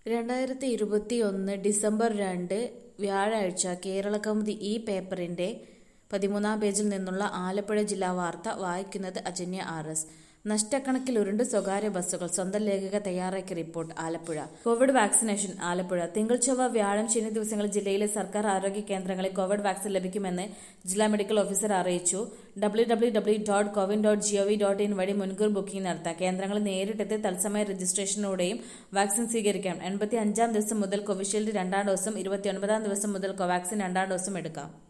രണ്ടായിരത്തി ഇരുപത്തിയൊന്ന് ഡിസംബർ രണ്ട് വ്യാഴാഴ്ച കേരളകൗമുദി ഈ പേപ്പറിന്റെ പതിമൂന്നാം പേജിൽ നിന്നുള്ള ആലപ്പുഴ ജില്ലാ വാർത്ത വായിക്കുന്നത് അജന്യ ആർ എസ് നഷ്ടക്കണക്കിൽ ഉരുണ്ട് സ്വകാര്യ ബസ്സുകൾ സ്വന്തം ലേഖക തയ്യാറാക്കിയ റിപ്പോർട്ട് ആലപ്പുഴ കോവിഡ് വാക്സിനേഷൻ ആലപ്പുഴ തിങ്കൾ ചൊവ്വ വ്യാഴം ശനി ദിവസങ്ങളിൽ ജില്ലയിലെ സർക്കാർ ആരോഗ്യ കേന്ദ്രങ്ങളിൽ കോവിഡ് വാക്സിൻ ലഭിക്കുമെന്ന് ജില്ലാ മെഡിക്കൽ ഓഫീസർ അറിയിച്ചു W W W dot CoWIN dot G O V dot in വഴി മുൻകൂർ ബുക്കിംഗ് നടത്താം കേന്ദ്രങ്ങളിൽ നേരിട്ടെത്തി തത്സമയ രജിസ്ട്രേഷനിലൂടെയും വാക്സിൻ സ്വീകരിക്കാം എൺപത്തി അഞ്ചാം ദിവസം മുതൽ കോവിഷീൽഡ് രണ്ടാം ഡോസും ഇരുപത്തിയൊൻപതാം ദിവസം മുതൽ കോവാക്സിൻ രണ്ടാം ഡോസും എടുക്കാം